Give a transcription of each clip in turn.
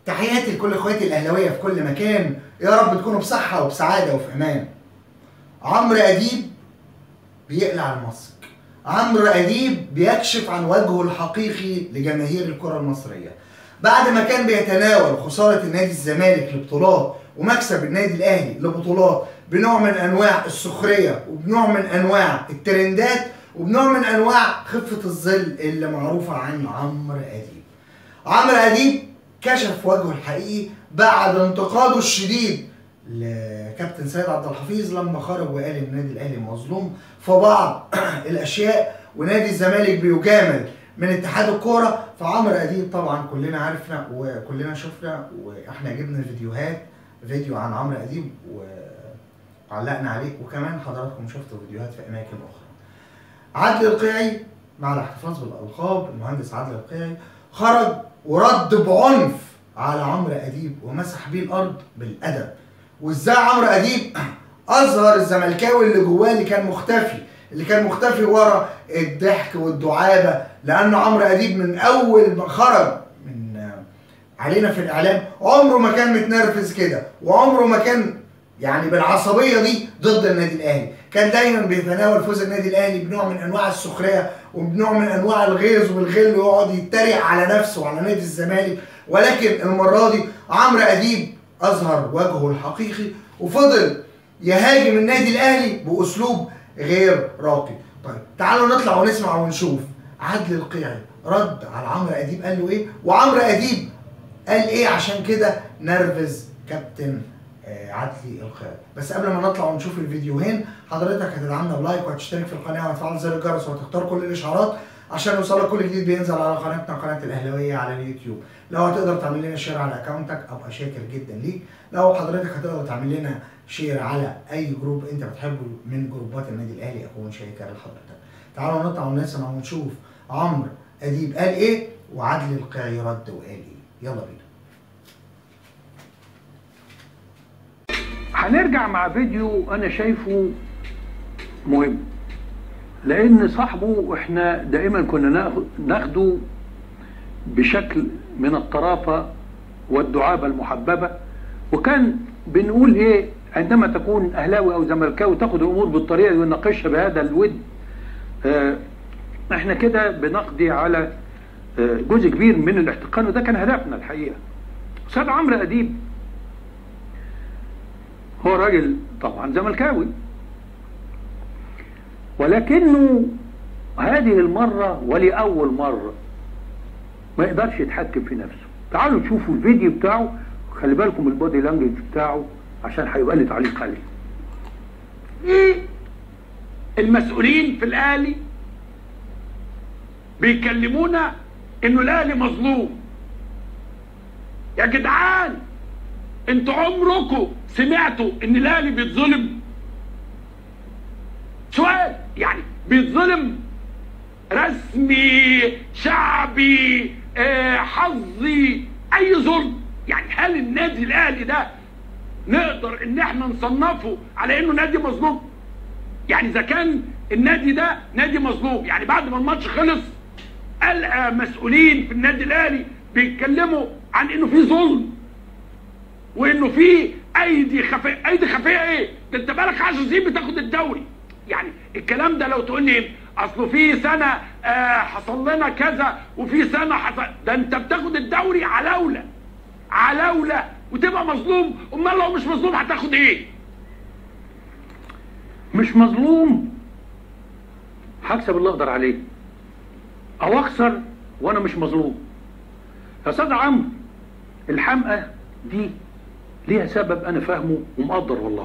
تحياتي لكل اخواتي الاهلاويه في كل مكان يا رب تكونوا بصحه وبسعاده وفي امان عمرو اديب بيقلع الماسك عمرو اديب بيكشف عن وجهه الحقيقي لجماهير الكره المصريه بعد ما كان بيتناول خساره النادي الزمالك لبطولات ومكسب النادي الاهلي لبطولات بنوع من انواع السخريه وبنوع من انواع الترندات وبنوع من انواع خفه الظل اللي معروفه عن عمرو اديب عمرو اديب كشف وجهه الحقيقي بعد انتقاده الشديد لكابتن سيد عبد الحفيظ لما خرج وقال ان النادي الاهلي مظلوم في بعض الاشياء ونادي الزمالك بيجامل من اتحاد الكوره فعمرو اديب طبعا كلنا عرفنا وكلنا شفنا واحنا جبنا فيديوهات فيديو عن عمرو اديب وعلقنا عليه وكمان حضراتكم شفتوا فيديوهات في اماكن اخرى عدلي القيعي مع الاحتفاظ بالالقاب المهندس عدلي القيعي خرج ورد بعنف على عمرو اديب ومسح بيه الارض بالادب وازاي عمرو اديب اظهر الزملكاوي اللي جواه اللي كان مختفي اللي كان مختفي ورا الضحك والدعابه لانه عمرو اديب من اول ما خرج من علينا في الاعلام عمره ما كان متنرفز كده وعمره ما كان يعني بالعصبيه دي ضد النادي الاهلي كان دايما بيتناول فوز النادي الاهلي بنوع من انواع السخريه وبنوع من انواع الغيظ والغل ويقعد يتريق على نفسه وعلى نادي الزمالك ولكن المره دي عمرو اديب اظهر وجهه الحقيقي وفضل يهاجم النادي الاهلي باسلوب غير راقي طيب تعالوا نطلع ونسمع ونشوف عدل القيعي رد على عمرو اديب قال له ايه وعمرو اديب قال ايه عشان كده نرفز كابتن عدلي القيعي بس قبل ما نطلع ونشوف الفيديوهين حضرتك هتدعمنا بلايك وهتشترك في القناه وهتفعل زر الجرس وهتختار كل الاشعارات عشان يوصلك كل جديد بينزل على قناتنا قناه الاهلاويه على اليوتيوب لو هتقدر تعمل لنا شير على اكونتك ابقى شاكر جدا ليك لو حضرتك هتقدر تعمل لنا شير على اي جروب انت بتحبه من جروبات النادي الاهلي اكون شاكر لحضرتك تعالوا نطلع ونسمع ونشوف عمرو اديب قال ايه وعدلي القيعي رد وقال ايه يلا بينا هنرجع مع فيديو انا شايفه مهم لان صاحبه احنا دائما كنا ناخده بشكل من الطرافة والدعابة المحببة وكان بنقول ايه عندما تكون اهلاوي او زملكاوي تاخد الامور بالطريقة دي ونناقشها بهذا الود اه احنا كده بنقضي على اه جزء كبير من الاحتقان وده كان هدفنا الحقيقة استاذ عمرو اديب هو راجل طبعا زملكاوي ولكنه هذه المرة ولأول مرة ما يقدرش يتحكم في نفسه تعالوا تشوفوا الفيديو بتاعه خلي بالكم البودي لانجوج بتاعه عشان هيبقى لي تعليق عليه ايه المسؤولين في الاهلي بيكلمونا انه الاهلي مظلوم يا جدعان انتوا عمركم سمعتوا ان الاهلي بيتظلم سؤال يعني بيتظلم رسمي شعبي آه حظي اي ظلم يعني هل النادي الاهلي ده نقدر ان احنا نصنفه على انه نادي مظلوم يعني اذا كان النادي ده نادي مظلوم يعني بعد ما الماتش خلص القى مسؤولين في النادي الاهلي بيتكلموا عن انه في ظلم وانه في ايدي خفيه ايدي خفيه ايه ده انت بقالك 10 سنين بتاخد الدوري يعني الكلام ده لو تقول لي اصله في سنه آه حصل لنا كذا وفي سنه حصل ده انت بتاخد الدوري علاوله علاوله وتبقى مظلوم امال لو مش مظلوم هتاخد ايه مش مظلوم هكسب اللي اقدر عليه او اخسر وانا مش مظلوم يا استاذ عمرو الحمقى دي ليها سبب انا فاهمه ومقدر والله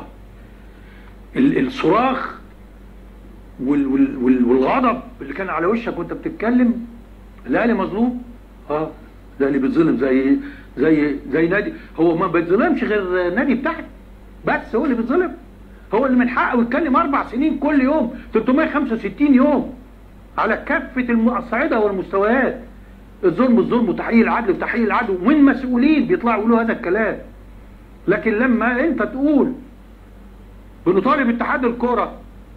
الصراخ وال وال وال والغضب اللي كان على وشك وانت بتتكلم الاهلي مظلوم اه الاهلي بيتظلم زي زي زي نادي هو ما بيتظلمش غير نادي بتاعك بس هو اللي بيتظلم هو اللي من حقه يتكلم اربع سنين كل يوم 365 يوم على كافه الصعيده والمستويات الظلم الظلم وتحقيق العدل وتحقيق العدل ومن مسؤولين بيطلعوا يقولوا هذا الكلام لكن لما انت تقول بنطالب اتحاد الكره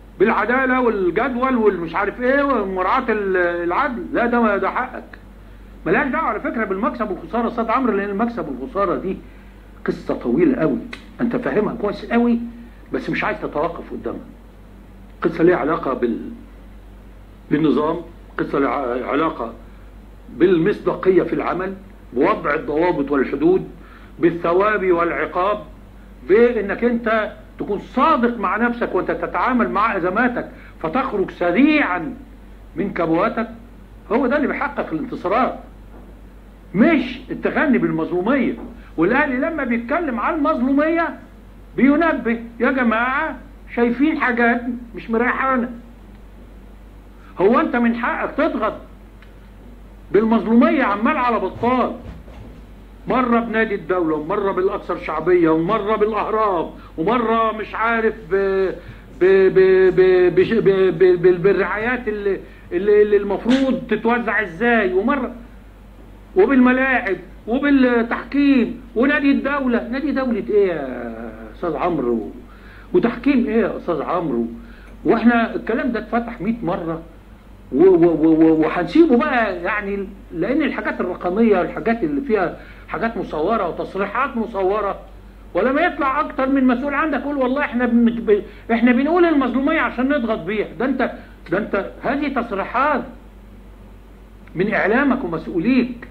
بالعداله والجدول والمش عارف ايه ومراعاه العدل لا ده ده حقك ملهاش دعوه على فكره بالمكسب والخساره يا استاذ عمرو لان المكسب والخساره دي قصه طويله قوي انت فاهمها كويس قوي بس مش عايز تتوقف قدامها قصه ليها علاقه بال بالنظام قصه ليها علاقه بالمصداقيه في العمل بوضع الضوابط والحدود بالثواب والعقاب بانك انت تكون صادق مع نفسك وانت تتعامل مع ازماتك فتخرج سريعا من كبواتك هو ده اللي بيحقق الانتصارات مش التغني بالمظلوميه والاهلي لما بيتكلم عن المظلوميه بينبه يا جماعه شايفين حاجات مش مريحانا هو انت من حقك تضغط بالمظلوميه عمال على بطال مرة بنادي الدولة ومرة بالأكثر شعبية ومرة بالأهرام ومرة مش عارف ب ب ب ب بش- ب ب ب بالرعايات اللي, اللي, اللي المفروض تتوزع ازاي ومرة وبالملاعب وبالتحكيم ونادي الدولة نادي دولة ايه يا استاذ عمرو وتحكيم ايه يا استاذ عمرو واحنا الكلام ده اتفتح 100 مرة و- و- و- وهنسيبه بقى يعني لان الحاجات الرقميه والحاجات اللي فيها حاجات مصوره وتصريحات مصوره ولما يطلع اكتر من مسؤول عندك يقول والله احنا بن... ب... احنا بنقول المظلوميه عشان نضغط بيها ده انت ده انت هذه تصريحات من اعلامك ومسؤوليك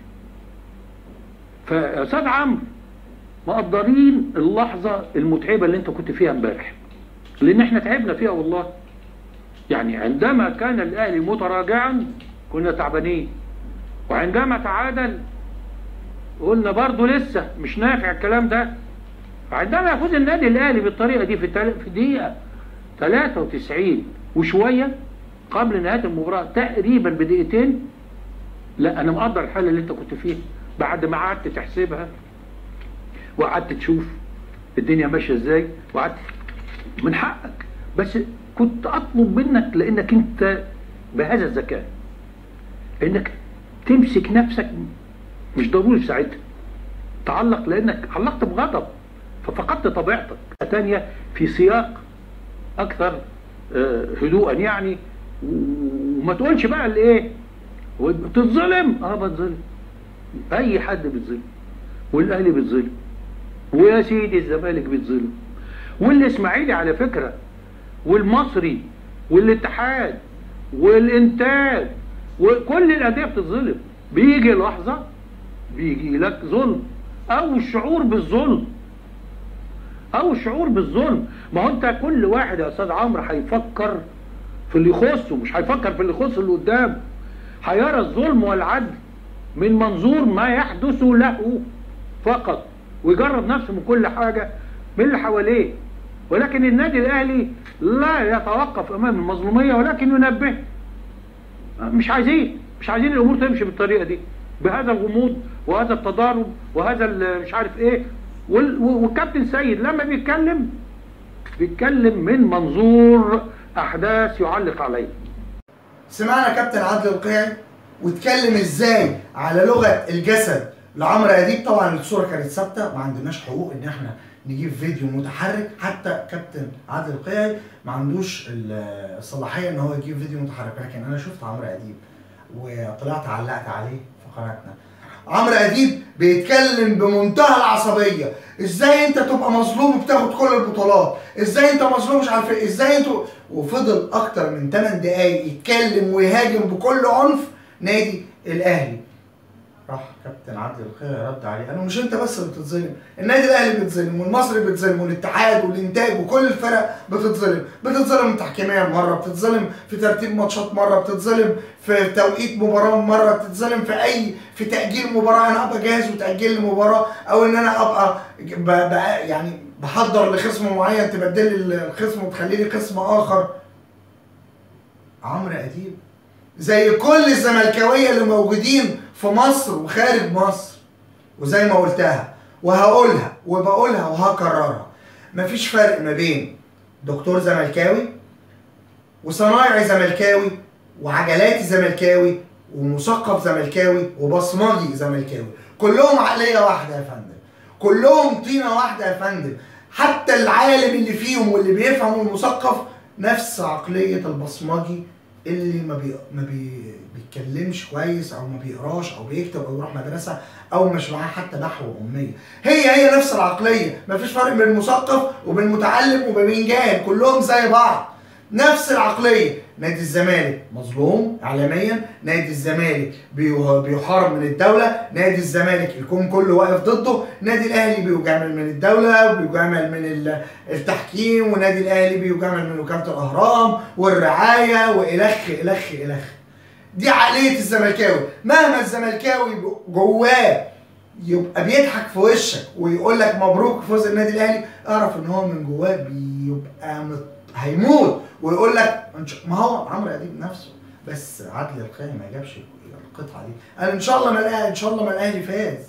فيا استاذ عمرو مقدرين اللحظه المتعبه اللي انت كنت فيها امبارح لان احنا تعبنا فيها والله يعني عندما كان الاهلي متراجعا كنا تعبانين وعندما تعادل قلنا برضه لسه مش نافع الكلام ده عندما يفوز النادي الاهلي بالطريقه دي في تل... في دقيقه 93 وشويه قبل نهايه المباراه تقريبا بدقيقتين لا انا مقدر الحاله اللي انت كنت فيها بعد ما قعدت تحسبها وقعدت تشوف الدنيا ماشيه ازاي وقعدت من حقك بس كنت اطلب منك لانك انت بهذا الذكاء انك تمسك نفسك مش ضروري في ساعتها تعلق لانك علقت بغضب ففقدت طبيعتك تانية في سياق اكثر آه، هدوءا يعني وما تقولش بقى الايه بتتظلم اه بتظلم اي حد بيتظلم والاهلي بيتظلم ويا سيدي الزمالك بيتظلم والاسماعيلي على فكره والمصري والاتحاد والانتاج وكل الانديه بتتظلم بيجي لحظه بيجي لك ظلم او الشعور بالظلم او الشعور بالظلم ما هو انت كل واحد يا استاذ عمرو هيفكر في اللي يخصه مش هيفكر في اللي يخص اللي قدامه هيرى الظلم والعدل من منظور ما يحدث له فقط ويجرب نفسه من كل حاجه من اللي حواليه ولكن النادي الاهلي لا يتوقف امام المظلوميه ولكن ينبه مش عايزين مش عايزين الامور تمشي بالطريقه دي بهذا الغموض وهذا التضارب وهذا ال- مش عارف ايه وال- والكابتن سيد لما بيتكلم بيتكلم من منظور احداث يعلق عليه سمعنا كابتن عادل القيعي واتكلم ازاي على لغه الجسد لعمرو اديب طبعا الصوره كانت ثابته ما عندناش حقوق ان احنا نجيب فيديو متحرك حتى كابتن عادل القيعي ما عندوش ال- الصلاحيه ان هو يجيب فيديو متحرك لكن انا شفت عمرو اديب وطلعت علقت عليه في قناتنا عمرو اديب بيتكلم بمنتهى العصبيه ازاي انت تبقى مظلوم وبتاخد كل البطولات ازاي انت مظلوم مش عارف ايه ازاي انتوا وفضل اكتر من 8 دقايق يتكلم ويهاجم بكل عنف نادي الاهلي راح كابتن عادل الخير رد عليه قال له مش انت بس اللي بتتظلم النادي الاهلي بيتظلم والمصري بيتظلم والاتحاد والانتاج وكل الفرق بتتظلم بتتظلم تحكيميا مره بتتظلم في ترتيب ماتشات مره بتتظلم في توقيت مباراه مره بتتظلم في اي في تاجيل مباراه انا ابقى جاهز وتاجل لي مباراه او ان انا ابقى ب... ب... يعني بحضر لخصم معين تبدل لي الخصم وتخلي لي خصم اخر عمرو اديب زي كل الزملكاويه اللي موجودين في مصر وخارج مصر وزي ما قلتها وهقولها وبقولها وهكررها مفيش فرق ما بين دكتور زملكاوي وصنايعي زملكاوي وعجلاتي زملكاوي ومثقف زملكاوي وبصمجي زملكاوي كلهم عقليه واحده يا فندم كلهم طينه واحده يا فندم حتى العالم اللي فيهم واللي بيفهم والمثقف نفس عقليه البصمجي اللي ما بي... ما بي... بيتكلمش كويس او ما بيقراش او بيكتب او يروح مدرسه او مش معاه حتى نحو اميه هي هي نفس العقليه ما فيش فرق بين المثقف وبين المتعلم وبين جاهل كلهم زي بعض نفس العقليه نادي الزمالك مظلوم اعلاميا نادي الزمالك بيه- بيحارب من الدوله نادي الزمالك الكون كله واقف ضده نادي الاهلي بيجامل من الدوله وبيجامل من ال- التحكيم ونادي الاهلي بيجامل من وكاله الاهرام والرعايه والخ الخ الخ دي عقليه الزملكاوي مهما الزملكاوي جواه يبقى بيضحك في وشك ويقول لك مبروك فوز النادي الاهلي اعرف ان هو من جواه بيبقى مت... هيموت ويقول لك إن- ما هو عمرو اديب نفسه بس عدل القيم ما جابش القطعه دي قال ان شاء الله ما الأهلي- ان شاء الله ما الاهلي فاز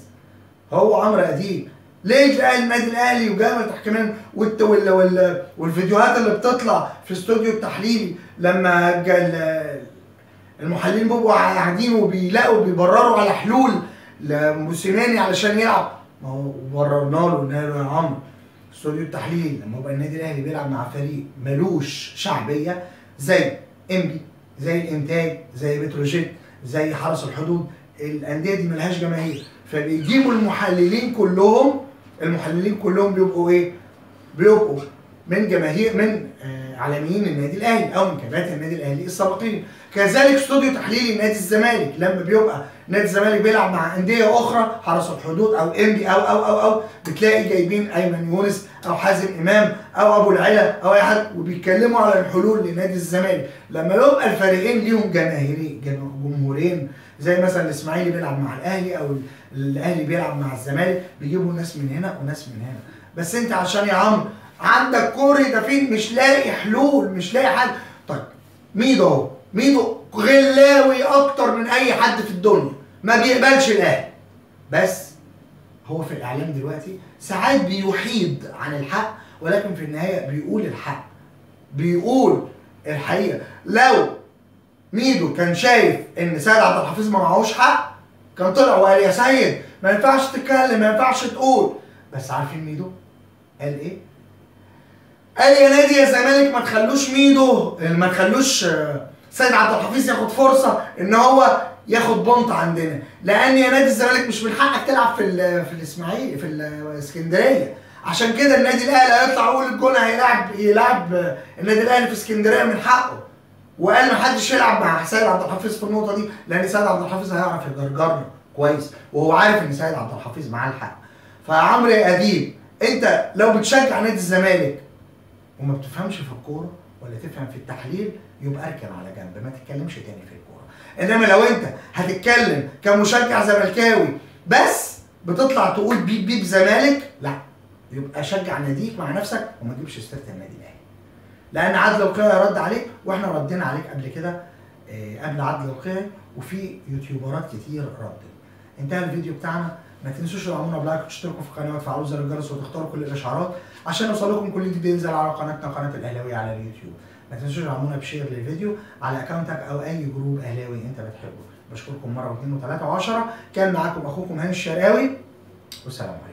هو عمرو اديب ليه الاهلي النادي الاهلي وجامع تحكيميا والت- وال وال والفيديوهات اللي بتطلع في استوديو التحليلي لما جا ال- المحللين بيبقوا قاعدين وبيلاقوا بيبرروا على حلول لموسيماني علشان يلعب ما هو بررنا له قلنا له يا عمرو استوديو التحليل لما يبقى النادي الاهلي بيلعب مع فريق ملوش شعبيه زي انبي زي الانتاج زي بتروجيت زي حرس الحدود الانديه دي ملهاش جماهير فبيجيبوا المحللين كلهم المحللين كلهم بيبقوا ايه؟ بيبقوا من جماهير من آه، اعلاميين النادي الاهلي او من كباتن النادي الاهلي السابقين كذلك استوديو تحليلي نادي الزمالك لما بيبقى نادي الزمالك بيلعب مع انديه اخرى حرس الحدود او انبي او او او او بتلاقي جايبين ايمن يونس او حازم امام او ابو العلا او اي حد وبيتكلموا على الحلول لنادي الزمالك لما يبقى الفريقين ليهم جماهيري جم- جمهورين زي مثلا الاسماعيلي بيلعب مع الاهلي او الاهلي بيلعب مع الزمالك بيجيبوا ناس من هنا وناس من هنا بس انت عشان يا عمرو عندك كوري ده فين مش لاقي حلول مش لاقي حل طيب ميدو اهو ميدو غلاوي اكتر من اي حد في الدنيا ما بيقبلش الاهلي بس هو في الاعلام دلوقتي ساعات بيحيد عن الحق ولكن في النهايه بيقول الحق بيقول الحقيقه لو ميدو كان شايف ان سيد عبد الحفيظ ما معهوش حق كان طلع وقال يا سيد ما ينفعش تتكلم ما ينفعش تقول بس عارفين ميدو قال ايه؟ قال يا نادي يا زمالك ما تخلوش ميدو ما تخلوش آه، سيد عبد الحفيظ ياخد فرصه ان هو ياخد بونت عندنا لان يا نادي الزمالك مش من حقك تلعب في ال- في الاسماعيلي في الاسكندريه عشان كده النادي الاهلي هيطلع يقول الجون هيلاعب يلعب آه، النادي الاهلي في اسكندريه من حقه وقال ما حدش يلعب مع سيد عبد الحفيظ في النقطه دي لان سيد عبد الحفيظ هيعرف يجرجرنا كويس وهو عارف ان سيد عبد الحفيظ معاه الحق فيا عمرو يا اديب انت لو بتشجع نادي الزمالك وما بتفهمش في الكوره ولا تفهم في التحليل يبقى اركن على جنب ما تتكلمش تاني في الكوره انما لو انت هتتكلم كمشجع زملكاوي بس بتطلع تقول بيب بيب زمالك لا يبقى شجع ناديك مع نفسك وما تجيبش سيره النادي الاهلي لان عدل القيعي رد عليك واحنا ردينا عليك قبل كده آه، قبل عدل القيعي وفي يوتيوبرات كتير ردت انتهى الفيديو بتاعنا ما تنسوش تدعمونا بلايك وتشتركوا في القناه وتفعلوا زر الجرس وتختاروا كل الاشعارات عشان يوصلكم كل جديد بينزل على قناتنا قناه الاهلاويه على اليوتيوب ما تنسوش تدعمونا بشير للفيديو على اكونتك او اي جروب اهلاوي انت بتحبه بشكركم مره واثنين وثلاثه وعشره كان معاكم اخوكم هاني الشرقاوي والسلام عليكم